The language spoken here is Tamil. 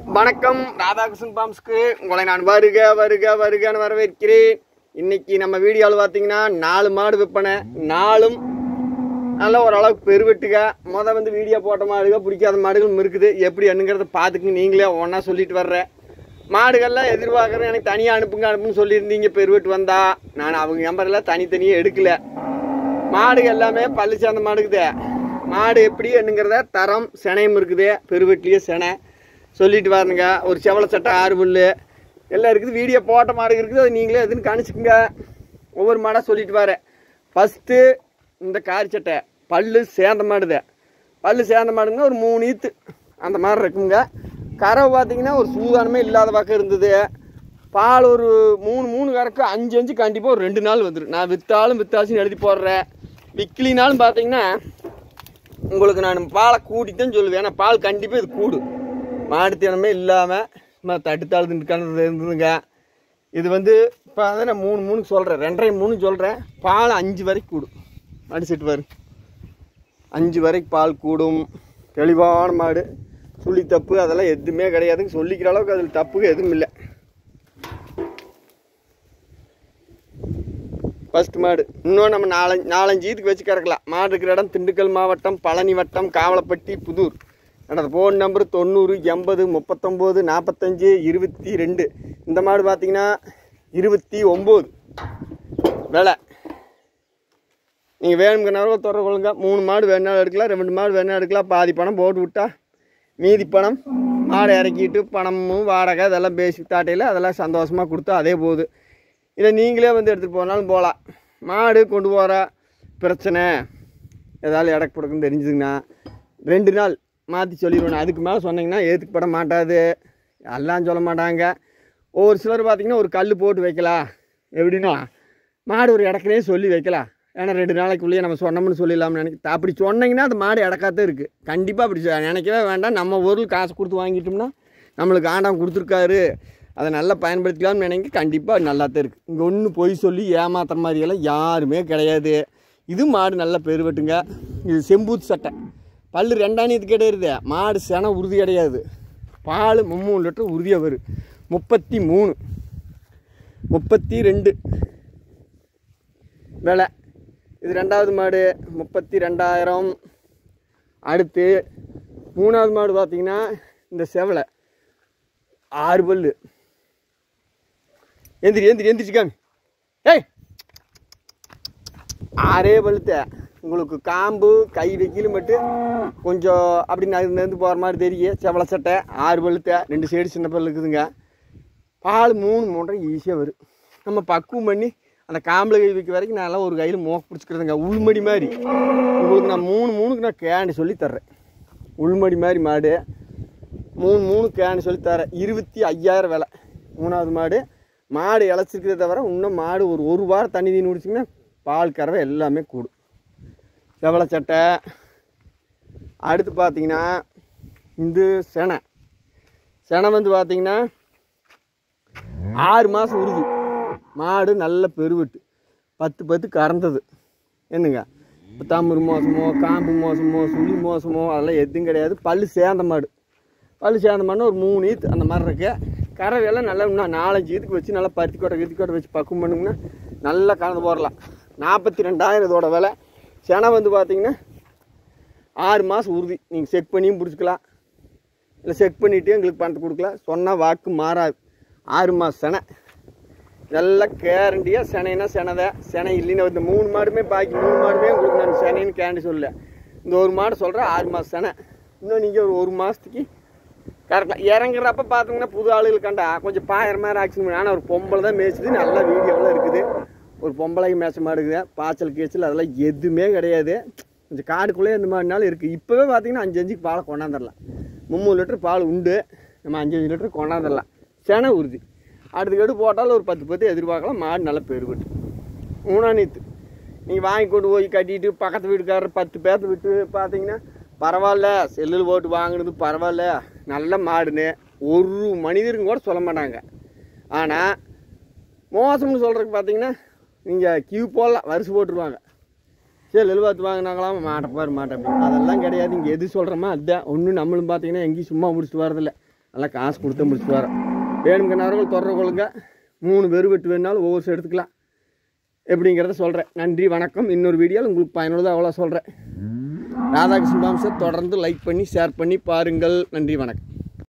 வணக்கம் ராதாகிருஷ்ணன் பாம்ஸ்க்கு உங்களை நான் வருக வருக வருகன்னு வரவேற்கிறேன் இன்னைக்கு நம்ம வீடியோவில் பார்த்தீங்கன்னா நாலு மாடு விற்பனை நாலும் நல்ல ஓரளவுக்கு பெருவெட்டுக மொதல் வந்து வீடியோ போட்ட மாடுக பிடிக்காத மாடுகளும் இருக்குது எப்படி என்னங்கிறத பார்த்துக்கு நீங்களே ஒன்றா சொல்லிட்டு வர்றேன் மாடுகள்லாம் எதிர்பார்க்குறேன் எனக்கு தனியாக அனுப்புங்க அனுப்புன்னு சொல்லியிருந்தீங்க பெருவெட்டு வந்தா நான் அவங்க நம்பரில் தனித்தனியாக எடுக்கல மாடுகள் எல்லாமே பல்லு சேர்ந்த மாடுக்குதே மாடு எப்படி என்னங்கிறத தரம் சினையும் இருக்குது பெருவெட்டிலேயே சினை சொல்லிட்டு வரணுங்க ஒரு செவலை சட்டை ஆறு புல்லு எல்லாம் இருக்குது வீடியோ போட்ட மாடு இருக்குது அது நீங்களே எதுன்னு காணிச்சுக்குங்க ஒவ்வொரு மாடாக சொல்லிட்டு வரேன் ஃபஸ்ட்டு இந்த காரி சட்டை பல்லு சேர்ந்த மாடுதே பல்லு சேர்ந்த மாடுங்க ஒரு மூணு ஈத்து அந்த மாதிரி இருக்குங்க கறவை பார்த்தீங்கன்னா ஒரு சூதானமே இல்லாத பக்கம் இருந்தது பால் ஒரு மூணு மூணு கறக்கு அஞ்சு அஞ்சு கண்டிப்பாக ஒரு ரெண்டு நாள் வந்துடும் நான் விற்றாலும் வித்தாச்சுன்னு எழுதி போடுறேன் விற்கலினாலும் பார்த்தீங்கன்னா உங்களுக்கு நான் பாலை கூட்டித்தான் சொல்லுவேன் ஏன்னா பால் கண்டிப்பாக இது கூடு மாடு தினமே இல்லாமல் தட்டுத்தாள் திண்டுக்கானது இருந்ததுங்க இது வந்து இப்போ அதை நான் மூணு மூணு சொல்கிறேன் ரெண்டரை மூணு சொல்கிறேன் பால் அஞ்சு வரைக்கும் கூடும் அடிச்சிட்டு பாரு அஞ்சு வரைக்கும் பால் கூடும் தெளிவான மாடு சுழி தப்பு அதெல்லாம் எதுவுமே கிடையாதுங்க சொல்லிக்கிற அளவுக்கு அதில் தப்புக்கு எதுவும் இல்லை ஃபர்ஸ்ட் மாடு இன்னும் நம்ம நாலஞ்சு நாலஞ்சு இதுக்கு வச்சு கறக்கலாம் மாடு இருக்கிற இடம் திண்டுக்கல் மாவட்டம் பழனி வட்டம் காவலப்பட்டி புதூர் என்னோட ஃபோன் நம்பர் தொண்ணூறு எண்பது முப்பத்தொம்போது நாற்பத்தஞ்சு இருபத்தி ரெண்டு இந்த மாடு பார்த்தீங்கன்னா இருபத்தி ஒம்பது விலை நீங்கள் வேணுங்கிறனாலும் தொடர்பு கொள்ளுங்க மூணு மாடு வேணாலும் எடுக்கலாம் ரெண்டு மாடு வேணாலும் எடுக்கலாம் பாதி பணம் போட்டு விட்டா மீதி பணம் மாடை இறக்கிட்டு பணமும் வாடகை இதெல்லாம் பேசிக் தாட்டையில் அதெல்லாம் சந்தோஷமாக கொடுத்தா அதே போகுது இல்லை நீங்களே வந்து எடுத்துகிட்டு போனாலும் போகலாம் மாடு கொண்டு போகிற பிரச்சனை ஏதாவது இடக்கு படக்குன்னு தெரிஞ்சுதுங்கன்னா ரெண்டு நாள் மாற்றி சொல்லிடுவேன் அதுக்கு மேலே சொன்னீங்கன்னா ஏற்றுக்கப்பட மாட்டாது எல்லாம் சொல்ல மாட்டாங்க ஒவ்வொரு சிலர் பார்த்தீங்கன்னா ஒரு கல் போட்டு வைக்கலாம் எப்படின்னா மாடு ஒரு இடக்குனே சொல்லி வைக்கலாம் ஏன்னா ரெண்டு நாளைக்குள்ளேயே நம்ம சொன்னோம்னு சொல்லிடலாம்னு நினைக்க அப்படி சொன்னீங்கன்னா அது மாடு இடக்காத்தான் இருக்குது கண்டிப்பாக அப்படி சொ- நினைக்கவே வேண்டாம் நம்ம பொருள் காசு கொடுத்து வாங்கிட்டோம்னா நம்மளுக்கு ஆண்டாம் கொடுத்துருக்காரு அதை நல்லா பயன்படுத்திக்கலாம்னு நினைக்க கண்டிப்பாக நல்லாத்தான் இருக்குது இங்கே ஒன்று பொய் சொல்லி ஏமாத்துற மாதிரியெல்லாம் யாருமே கிடையாது இது மாடு நல்லா பெருவட்டுங்க இது செம்பூத்து சட்டை பல்லு ரெண்டாணியத்துக்கு கிடையாது மாடு சென உறுதி கிடையாது பால் மூணு லிட்டர் உறுதியாக வரும் முப்பத்தி மூணு முப்பத்தி ரெண்டு விலை இது ரெண்டாவது மாடு முப்பத்தி ரெண்டாயிரம் அடுத்து மூணாவது மாடு பார்த்தீங்கன்னா இந்த செவலை ஆறு பல்லு எந்திரி எந்திரி எந்திரிச்சுக்காமி ஏய் ஆறே பழுத்த உங்களுக்கு காம்பு கை வைக்கலும் மட்டும் கொஞ்சம் அப்படி நகர்ந்து போகிற மாதிரி தெரியும் செவலை சட்டை ஆறு பழுத்த ரெண்டு சைடு சின்ன பல்லு இருக்குதுங்க பால் மூணு மூன்றரை ஈஸியாக வரும் நம்ம பக்குவம் பண்ணி அந்த காம்பில் கை வைக்க வரைக்கும் நல்லா ஒரு கையில் மோக்க பிடிச்சிக்கிறதுங்க உள்மடி மாதிரி உங்களுக்கு நான் மூணு மூணுக்கு நான் கேண்டு சொல்லி தர்றேன் உள்மடி மாதிரி மாடு மூணு மூணு கேன்னு சொல்லி தரேன் இருபத்தி ஐயாயிரம் விலை மூணாவது மாடு மாடு இழைச்சிருக்கிறத தவிர இன்னும் மாடு ஒரு ஒரு வாரம் தண்ணி தீனி குடிச்சிங்கன்னா பால் கறவை எல்லாமே கூடும் செவலை சட்டை அடுத்து பார்த்தீங்கன்னா இந்த செனை செனை வந்து பார்த்தீங்கன்னா ஆறு மாதம் உறுதி மாடு நல்ல பெருவெட்டு பத்து பத்து கறந்தது என்னங்க இப்போ தமிழ் மோசமோ காம்பு மோசமோ சுழி மோசமோ அதெல்லாம் எதுவும் கிடையாது பல்லு சேர்ந்த மாடு பல்லு சேர்ந்த மாடுனா ஒரு மூணு ஈத்து அந்த மாதிரி இருக்கு கறவையெல்லாம் நல்லா இன்னும் நாலஞ்சு ஈத்துக்கு வச்சு நல்லா பருத்தி கொட்டை கிருத்தி கொட்டை வச்சு பக்குவம் பண்ணுங்கன்னா நல்லா கறந்து போடலாம் நாற்பத்தி ரெண்டாயிரம் இதோட விலை செனை வந்து பார்த்தீங்கன்னா ஆறு மாதம் உறுதி நீங்கள் செக் பண்ணியும் பிடிச்சிக்கலாம் இல்லை செக் பண்ணிவிட்டு எங்களுக்கு பணத்தை கொடுக்கலாம் சொன்னால் வாக்கு மாறாது ஆறு மாதம் செனை நல்லா கேரண்டியாக செனைனா செனதை செனை இல்லைன்னா இந்த மூணு மாடுமே பாக்கி மூணு மாடுமே உங்களுக்கு நான் செனைன்னு கேரண்டி சொல்லல இந்த ஒரு மாடு சொல்கிறேன் ஆறு மாதம் செனை இன்னும் நீங்கள் ஒரு ஒரு மாதத்துக்கு கரெக்டாக இறங்குறப்ப பார்த்தீங்கன்னா புது ஆளுகள் கண்டா கொஞ்சம் பாயிற மாதிரி ஆக்ஷன் பண்ணி ஆனால் ஒரு பொம்பளை தான் மேய்ச்சுது நல்ல வீடியோலாம் இருக்குது ஒரு பொம்பளை மேய்ச்ச மாடுக்குது பாய்ச்சல் கீச்சல் அதெல்லாம் எதுவுமே கிடையாது கொஞ்சம் காடுக்குள்ளே இந்த மாதிரினாலும் இருக்குது இப்போவே பார்த்தீங்கன்னா அஞ்சு அஞ்சுக்கு பாலை கொண்டாந்துடலாம் முந்நூறு லிட்டர் பால் உண்டு நம்ம அஞ்சு அஞ்சு லிட்டர் கொண்டாந்துடலாம் செனை உறுதி அடுத்துக்கடு போட்டாலும் ஒரு பத்து பத்து எதிர்பார்க்கலாம் மாடு நல்லா பெருவட்டு மூணா நீத்து நீங்கள் வாங்கி கொண்டு போய் கட்டிட்டு பக்கத்து வீட்டுக்காரர் பத்து பேர்த்து விட்டு பார்த்தீங்கன்னா பரவாயில்ல செல்லில் போட்டு வாங்கினது பரவாயில்ல நல்ல மாடுன்னு ஒரு மனிதருங்க கூட சொல்ல மாட்டாங்க ஆனால் மோசம்னு சொல்கிறதுக்கு பார்த்தீங்கன்னா நீங்கள் கியூ போடலாம் வரிசை போட்டுருவாங்க சரி எழுபத்து வாங்கினாங்களாம் மாட்டப்பார் மாட்டேன் அப்படின்னு அதெல்லாம் கிடையாது இங்கே எது சொல்கிறோமோ அதுதான் ஒன்றும் நம்மளும் பார்த்தீங்கன்னா எங்கேயும் சும்மா முடிச்சுட்டு வரதில்ல நல்லா காசு கொடுத்து முடிச்சுட்டு வரேன் வேணுங்கிறவர்கள் தொடர்பு கொள்ளுங்க மூணு பேர் வெட்டு வேணாலும் ஒவ்வொரு சைடு எடுத்துக்கலாம் எப்படிங்கிறத சொல்கிறேன் நன்றி வணக்கம் இன்னொரு வீடியோவில் உங்களுக்கு பயனுள்ளதாக அவ்வளோ சொல்கிறேன் ராதாகிருஷ்ணன் பாம்சர் தொடர்ந்து லைக் பண்ணி ஷேர் பண்ணி பாருங்கள் நன்றி வணக்கம்